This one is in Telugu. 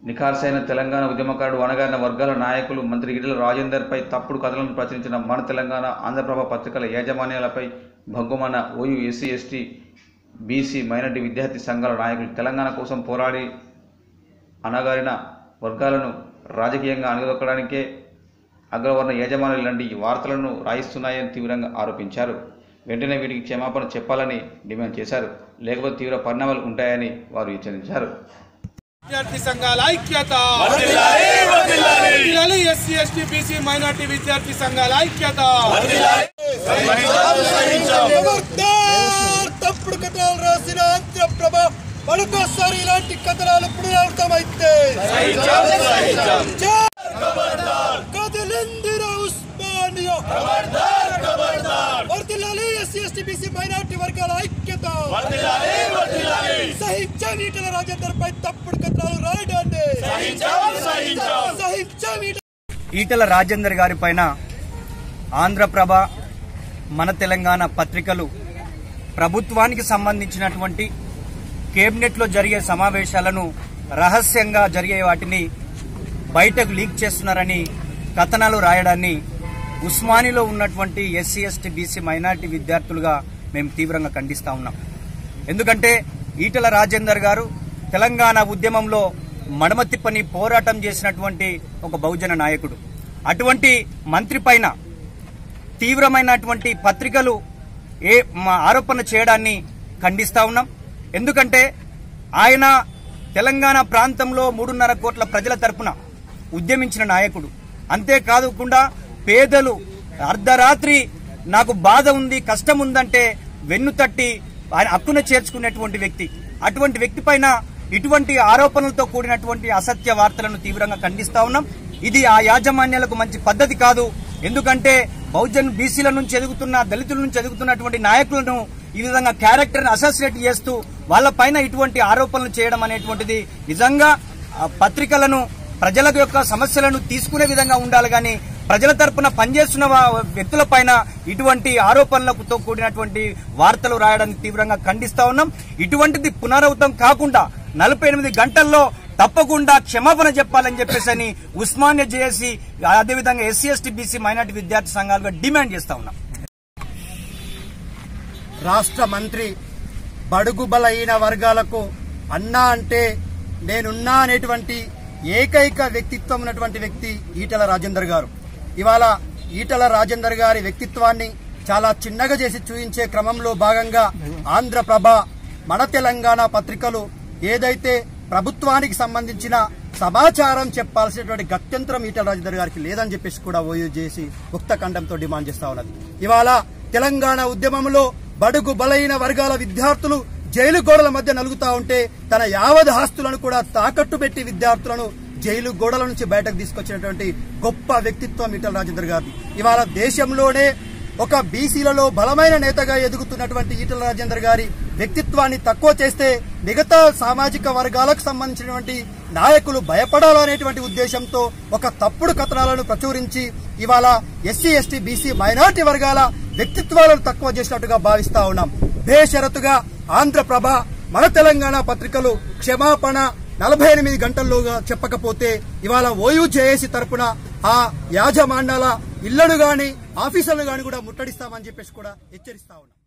నిఖార్సైన తెలంగాణ ఉద్యమకారుడు వనగారిన వర్గాల నాయకులు మంత్రి ఈటెల రాజేందర్పై తప్పుడు కథలను ప్రచురించిన మన తెలంగాణ ఆంధ్రప్రభ పత్రికల యాజమాన్యాలపై భగ్గుమన్న OU SC ST BC minority విద్యార్థి సంఘాల నాయకులు తెలంగాణ కోసం పోరాడి అణగారిన వర్గాలను రాజకీయంగా అణగదొక్కడానికే అగ్రవర్ణ యాజమాన్యాలు ఇలాంటి వార్తలను రాయిస్తున్నాయని తీవ్రంగా ఆరోపించారు వెంటనే వీటికి క్షమాపణ చెప్పాలని డిమాండ్ చేశారు లేకపోతే తీవ్ర పరిణామాలు ఉంటాయని వారు హెచ్చరించారు విద్యార్థి సంఘాల ఐక్యత వర్ధిల్లాలి ఎస్సీ ఎస్టీ బీసీ మైనార్టీ విద్యార్థి సంఘాల ఐక్యత ఖబర్దార్ తప్పుడు కథనాలు రాసిన ఆంధ్రప్రభ మరొకసారి ఇలాంటి కథనాలు పునరావృతమైతే కదిలిందిరా ఉస్మానియా వర్ధిల్లాలి ఎస్సీ ఎస్టీ బీసీ మైనార్టీ వర్గాల ఐక్యత సహించాం ఈటల రాజేందర్ పై తప్పుడు కథనాలు రాయడాన్ని సహించాం ఈటల ఈటల రాజేందర్ గారి పైన ఆంధ్రప్రభ మన తెలంగాణ పత్రికలు ప్రభుత్వానికి సంబంధించినటువంటి కేబినెట్లో జరిగే సమావేశాలను రహస్యంగా జరిగే వాటిని బయటకు లీక్ చేస్తున్నారని కథనాలు రాయడాన్ని ఉస్మానిలో ఉన్నటువంటి ఎస్సీ ఎస్టీ బీసీ మైనార్టీ విద్యార్థులుగా మేము తీవ్రంగా ఖండిస్తా ఉన్నాం ఎందుకంటే ఈటల రాజేందర్ గారు తెలంగాణ ఉద్యమంలో మడమ తిప్పని పోరాటం చేసినటువంటి ఒక బహుజన నాయకుడు అటువంటి మంత్రి పైన తీవ్రమైనటువంటి పత్రికలు ఏ మా ఆరోపణ చేయడాన్ని ఖండిస్తా ఉన్నాం ఎందుకంటే ఆయన తెలంగాణ ప్రాంతంలో మూడున్నర కోట్ల ప్రజల తరపున ఉద్యమించిన నాయకుడు అంతేకాకుండా పేదలు అర్ధరాత్రి నాకు బాధ ఉంది కష్టం ఉందంటే వెన్ను తట్టి ఆయన హక్కున చేర్చుకునేటువంటి వ్యక్తి అటువంటి వ్యక్తి పైన ఇటువంటి ఆరోపణలతో కూడినటువంటి అసత్య వార్తలను తీవ్రంగా ఖండిస్తా ఉన్నాం ఇది ఆ యాజమాన్యాలకు మంచి పద్ధతి కాదు ఎందుకంటే బహుజన్ బీసీల నుంచి ఎదుగుతున్న దళితుల నుంచి ఎదుగుతున్నటువంటి నాయకులను ఈ విధంగా క్యారెక్టర్ అసోసియేట్ చేస్తూ వాళ్ళ పైన ఇటువంటి ఆరోపణలు చేయడం అనేటువంటిది నిజంగా ఆ పత్రికలను ప్రజల యొక్క సమస్యలను తీసుకునే విధంగా ఉండాలి కానీ ప్రజల తరపున పనిచేస్తున్న వా- వ్యక్తుల పైన ఇటువంటి ఆరోపణలతో కూడినటువంటి వార్తలు రాయడానికి తీవ్రంగా ఖండిస్తా ఉన్నాం ఇటువంటిది పునరావృతం కాకుండా నలభై ఎనిమిది గంటల్లో తప్పకుండా క్షమాపణ చెప్పాలని చెప్పేసి అని ఉస్మానియా జేఏసీ అదేవిధంగా ఎస్సీ ఎస్టీ బీసీ మైనార్టీ విద్యార్థి సంఘాలుగా డిమాండ్ చేస్తా ఉన్నాం రాష్ట్ర మంత్రి బడుగు బలైన వర్గాలకు అన్నా అంటే నేనున్నా అనేటువంటి ఏకైక వ్యక్తిత్వం ఉన్నటువంటి వ్యక్తి ఈటల రాజేందర్ గారు ఇవాళ ఈటల రాజేందర్ గారి వ్యక్తిత్వాన్ని చాలా చిన్నగా చేసి చూపించే క్రమంలో భాగంగా ఆంధ్రప్రభ మన తెలంగాణ పత్రికలు ఏదైతే ప్రభుత్వానికి సంబంధించిన సమాచారం చెప్పాల్సినటువంటి గత్యంతరం ఈటల రాజేందర్ గారికి లేదని చెప్పేసి కూడా ఓయూ చేసి ఉక్త ఖండంతో డిమాండ్ చేస్తా ఉన్నది ఇవాళ తెలంగాణ ఉద్యమంలో బడుగు బలైన వర్గాల విద్యార్థులు జైలు గోడల మధ్య నలుగుతా ఉంటే తన యావత్ ఆస్తులను కూడా తాకట్టు పెట్టి విద్యార్థులను జైలు గోడల నుంచి బయటకు తీసుకొచ్చినటువంటి గొప్ప వ్యక్తిత్వం ఈటల రాజేందర్ గారి ఇవాళ దేశంలోనే ఒక బీసీలలో బలమైన నేతగా ఎదుగుతున్నటువంటి ఈటల రాజేందర్ గారి వ్యక్తిత్వాన్ని తక్కువ చేస్తే మిగతా సామాజిక వర్గాలకు సంబంధించినటువంటి నాయకులు భయపడాలనేటువంటి ఉద్దేశంతో ఒక తప్పుడు కథనాలను ప్రచురించి ఇవాళ ఎస్సీ ఎస్టీ బీసీ మైనార్టీ వర్గాల వ్యక్తిత్వాలను తక్కువ చేసినట్టుగా భావిస్తా ఉన్నాం బేషరతుగా ఆంధ్రప్రభ మన తెలంగాణ పత్రికలు క్షమాపణ నలభై ఎనిమిది గంటల్లోగా చెప్పకపోతే ఇవాళ ఓయూ జేఏసీ తరపున ఆ యాజమాన్యాల ఇళ్లను గాని ఆఫీసులను గాని కూడా ముట్టడిస్తామని చెప్పేసి కూడా హెచ్చరిస్తా ఉన్నాం